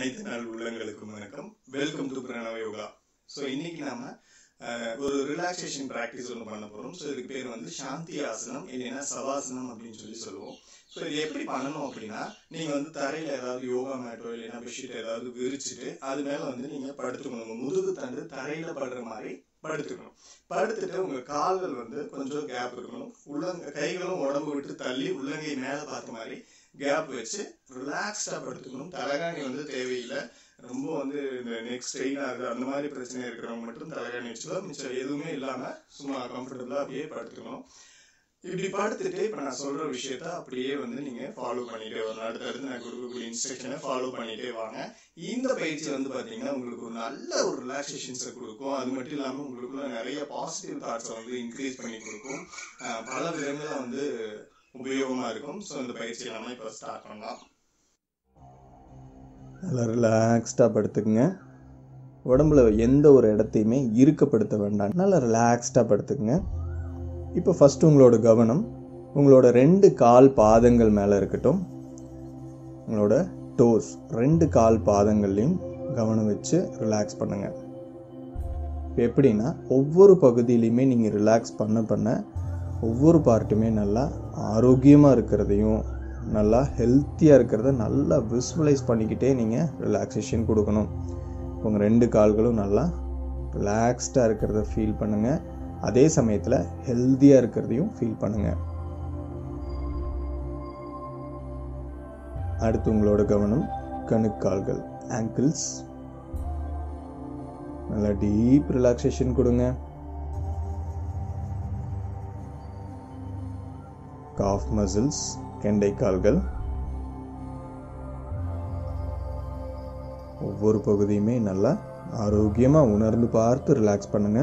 அனைத்து நாள் உள்ளங்களுக்கும் வணக்கம் வெல்கம் டு பிரணவ யோகா ஸோ இன்னைக்கு நாம அஹ், ஒரு ரிலாக்ஸேஷன் ப்ராக்டிஸ் ஒன்று பண்ண போறோம் ஸோ இதுக்கு பேர் வந்து சாந்தி ஆசனம் இல்லைன்னா சவாசனம் அப்படின்னு சொல்லி சொல்லுவோம் ஸோ இது எப்படி பண்ணணும் அப்படின்னா நீங்க வந்து தரையில ஏதாவது யோகா மேட்டோ இல்லைன்னா பெட்ஷீட் ஏதாவது விரிச்சிட்டு அது மேல வந்து நீங்க படுத்துக்கணும் உங்க முதுகு தண்டு தரையில படுற மாதிரி படுத்துக்கணும் படுத்துட்டு உங்க கால்கள் வந்து கொஞ்சம் கேப் இருக்கணும் உள்ளங்க கைகளும் உடம்பு விட்டு தள்ளி உள்ளங்கை மேல பார்த்த மாதிரி கேப் வச்சு ரிலாக்ஸ்டா படுத்துக்கணும் தலகாணி வந்து தேவையில்லை ரொம்ப வந்து இந்த நெக் ஸ்ட்ரெயின் ஆகுது அந்த மாதிரி பிரச்சனை இருக்கிறவங்க மட்டும் தலகாணி வச்சுக்கலாம் மிச்சம் எதுவுமே இல்லாம சும்மா கம்ஃபர்டபுளா அப்படியே படுத்துக்கணும் இப்படி படுத்துட்டு இப்ப நான் சொல்ற விஷயத்த அப்படியே வந்து நீங்க ஃபாலோ பண்ணிட்டே வரணும் அடுத்தடுத்து நான் கொடுக்கக்கூடிய இன்ஸ்ட்ரக்ஷனை ஃபாலோ பண்ணிட்டே வாங்க இந்த பயிற்சி வந்து பாத்தீங்கன்னா உங்களுக்கு ஒரு நல்ல ஒரு ரிலாக்ஸேஷன்ஸை கொடுக்கும் அது மட்டும் இல்லாம உங்களுக்குள்ள நிறைய பாசிட்டிவ் தாட்ஸை வந்து இன்க்ரீஸ் பண்ணி கொடுக்கும் அஹ் பல விதங்கள வந்து உபயோகமா இருக்கும் ஸோ இந்த பயிற்சியை நம்ம இப்போ ஸ்டார்ட் பண்ணலாம் நல்லா ரிலாக்ஸ்டாக படுத்துக்குங்க உடம்புல எந்த ஒரு இடத்தையுமே இறுக்கப்படுத்த வேண்டாம் நல்லா ரிலாக்ஸ்டாக படுத்துக்குங்க இப்போ ஃபஸ்ட் உங்களோட கவனம் உங்களோட ரெண்டு கால் பாதங்கள் மேலே இருக்கட்டும் உங்களோட டோஸ் ரெண்டு கால் பாதங்கள்லையும் கவனம் வச்சு ரிலாக்ஸ் பண்ணுங்கள் இப்போ எப்படின்னா ஒவ்வொரு பகுதியிலையுமே நீங்கள் ரிலாக்ஸ் பண்ண பண்ண ஒவ்வொரு பார்ட்டுமே நல்லா ஆரோக்கியமாக இருக்கிறதையும் நல்லா ஹெல்த்தியாக இருக்கிறத நல்லா விசுவலைஸ் பண்ணிக்கிட்டே நீங்கள் ரிலாக்ஸேஷன் கொடுக்கணும் உங்கள் ரெண்டு கால்களும் நல்லா ரிலாக்ஸ்டாக இருக்கிறத ஃபீல் பண்ணுங்கள் அதே சமயத்தில் ஹெல்த்தியாக இருக்கிறதையும் ஃபீல் பண்ணுங்கள் அடுத்து உங்களோட கவனம் கணுக்கால்கள் ஆங்கிள்ஸ் நல்லா டீப் ரிலாக்ஸேஷன் கொடுங்க காஃப் மசில்ஸ் கெண்டை கால்கள் ஒவ்வொரு பகுதியுமே நல்லா ஆரோக்கியமாக உணர்ந்து பார்த்து ரிலாக்ஸ் பண்ணுங்க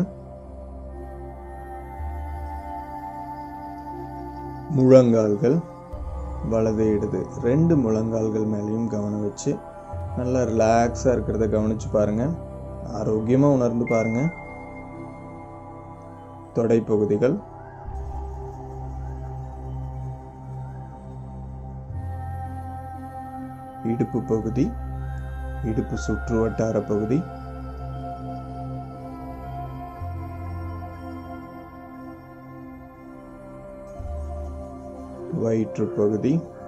முழங்கால்கள் வலது இடது ரெண்டு முழங்கால்கள் மேலேயும் கவனம் வச்சு நல்லா ரிலாக்ஸாக இருக்கிறத கவனிச்சு பாருங்க ஆரோக்கியமாக உணர்ந்து பாருங்க தொடை பகுதிகள் இடுப்பு பகுதி இடுப்பு சுற்று வட்டார பகுதி வயிற்று பகுதி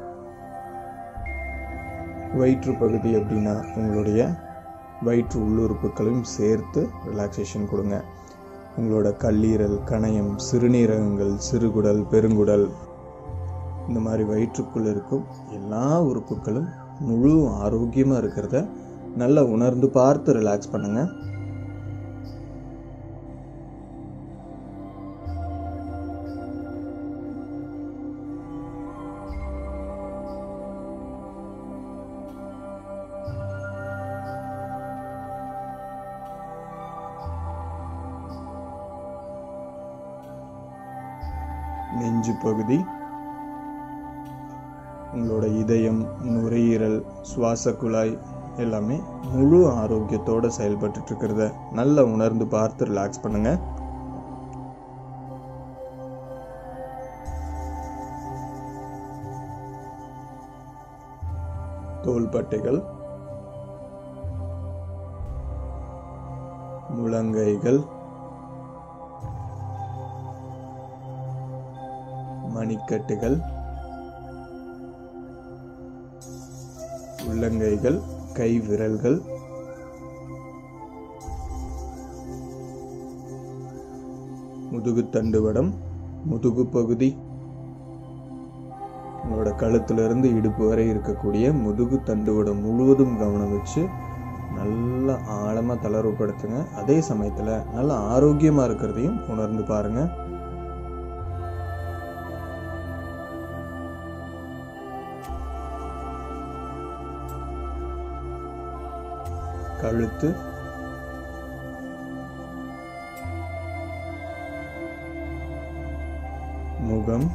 வயிற்று பகுதி அப்படின்னா உங்களுடைய வயிற்று உள்ளுறுப்புகளையும் சேர்த்து ரிலாக்ஸேஷன் கொடுங்க உங்களோட கல்லீரல் கணையம் சிறுநீரகங்கள் சிறுகுடல் பெருங்குடல் இந்த மாதிரி வயிற்றுக்குள்ள இருக்கும் எல்லா உறுப்புகளும் முழு ஆரோக்கியமாக இருக்கிறத நல்லா உணர்ந்து பார்த்து ரிலாக்ஸ் பண்ணுங்க நெஞ்சு பகுதி உங்களோட இதயம் நுரையீரல் சுவாச குழாய் எல்லாமே முழு ஆரோக்கியத்தோட செயல்பட்டு இருக்கிறத நல்லா உணர்ந்து பார்த்து ரிலாக்ஸ் பண்ணுங்க தோள்பட்டைகள் முழங்கைகள் மணிக்கட்டுகள் உள்ளங்கைகள் கை விரல்கள் முதுகு தண்டுவடம் முதுகு பகுதி உங்களோட கழுத்திலிருந்து இடுப்பு வரை இருக்கக்கூடிய முதுகு தண்டுவடம் முழுவதும் கவனம் வச்சு நல்லா ஆழமாக தளர்வுபடுத்துங்க அதே சமயத்தில் நல்லா ஆரோக்கியமாக இருக்கிறதையும் உணர்ந்து பாருங்க கழுத்து முகம்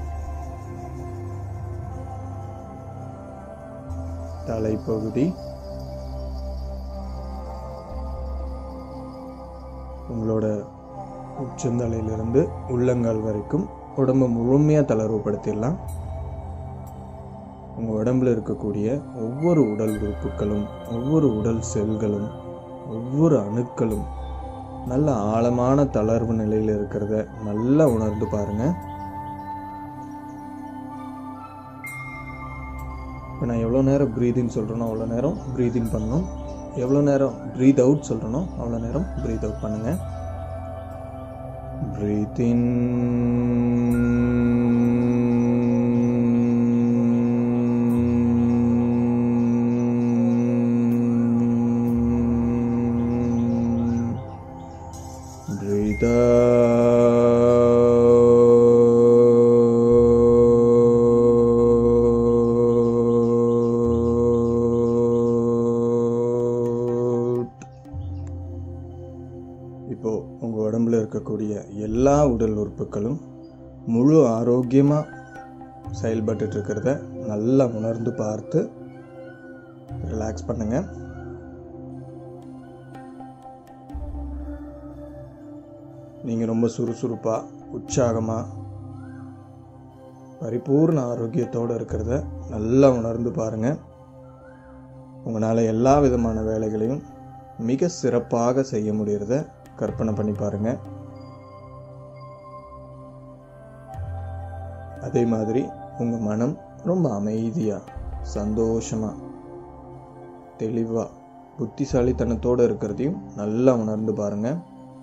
தலைப்பகுதி உங்களோட உச்சந்தலையிலிருந்து உள்ளங்கால் வரைக்கும் உடம்பை முழுமையாக தளர்வுபடுத்திடலாம் உங்கள் உடம்புல இருக்கக்கூடிய ஒவ்வொரு உடல் உறுப்புகளும் ஒவ்வொரு உடல் செல்களும் ஒவ்வொரு அணுக்களும் நல்ல ஆழமான தளர்வு நிலையில் இருக்கிறத நல்லா உணர்ந்து பாருங்க இப்போ நான் எவ்வளோ நேரம் ப்ரீதின் சொல்கிறேனோ அவ்வளோ நேரம் ப்ரீதின் பண்ணணும் எவ்வளோ நேரம் ப்ரீத் அவுட் சொல்கிறேனோ அவ்வளோ நேரம் ப்ரீத் அவுட் பண்ணுங்கள் ப்ரீத் இன் Breathe out. இப்போ உங்க உடம்புல இருக்கக்கூடிய எல்லா உடல் உறுப்புகளும் முழு ஆரோக்கியமா செயல்பட்டு இருக்கிறத நல்லா உணர்ந்து பார்த்து ரிலாக்ஸ் பண்ணுங்க நீங்கள் ரொம்ப சுறுசுறுப்பாக உற்சாகமாக பரிபூர்ண ஆரோக்கியத்தோடு இருக்கிறத நல்லா உணர்ந்து பாருங்கள் உங்களால் எல்லா விதமான வேலைகளையும் மிக சிறப்பாக செய்ய முடியறத கற்பனை பண்ணி பாருங்கள் அதே மாதிரி உங்கள் மனம் ரொம்ப அமைதியாக சந்தோஷமாக தெளிவாக புத்திசாலித்தனத்தோடு இருக்கிறதையும் நல்லா உணர்ந்து பாருங்கள்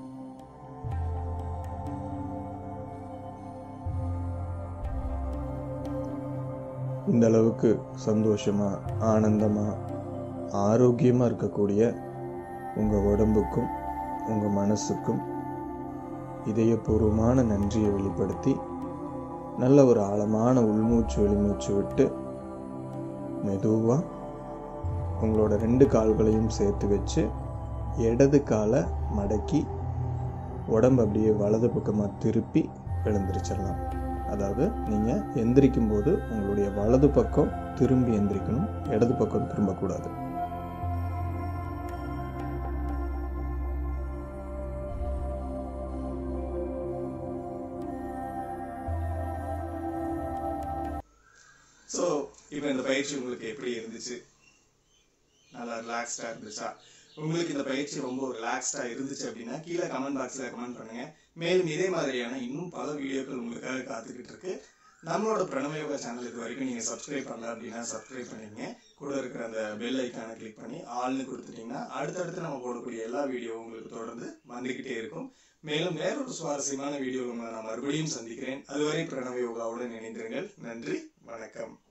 இந்த அளவுக்கு சந்தோஷமா ஆனந்தமா ஆரோக்கியமா இருக்கக்கூடிய உங்க உடம்புக்கும் உங்க மனசுக்கும் இதயபூர்வமான நன்றியை வெளிப்படுத்தி நல்ல ஒரு ஆழமான உள்மூச்சு வெளிமூச்சு விட்டு மெதுவா உங்களோட ரெண்டு கால்களையும் சேர்த்து வச்சு இடது காலை மடக்கி உடம்பு அப்படியே வலது பக்கமாக திருப்பி எழுந்திரிச்சிடலாம் அதாவது நீங்கள் எந்திரிக்கும் போது உங்களுடைய வலது பக்கம் திரும்பி எந்திரிக்கணும் இடது பக்கம் திரும்பக்கூடாது ஸோ இப்போ இந்த பயிற்சி உங்களுக்கு எப்படி இருந்துச்சு நல்லா ரிலாக்ஸ்டாக இருந்துச்சா உங்களுக்கு இந்த பயிற்சி ரொம்ப ரிலாக்ஸ்டாக இருந்துச்சு அப்படின்னா கீழே கமெண்ட் பாக்ஸில் கமெண்ட் பண்ணுங்க மேலும் இதே மாதிரியான இன்னும் பல வீடியோக்கள் உங்களுக்காக காத்துக்கிட்டு இருக்கு நம்மளோட பிரணவ யோகா சேனல் இது வரைக்கும் நீங்கள் சப்ஸ்கிரைப் பண்ணல அப்படின்னா சப்ஸ்கிரைப் பண்ணிங்க கூட இருக்கிற அந்த பெல் ஐக்கானை கிளிக் பண்ணி ஆள்னு கொடுத்துட்டீங்கன்னா அடுத்தடுத்து நம்ம போடக்கூடிய எல்லா வீடியோவும் உங்களுக்கு தொடர்ந்து வந்துக்கிட்டே இருக்கும் மேலும் வேறொரு சுவாரஸ்யமான வீடியோ உங்களை நான் மறுபடியும் சந்திக்கிறேன் அதுவரை பிரணவ யோகாவுடன் இணைந்திருங்கள் நன்றி வணக்கம்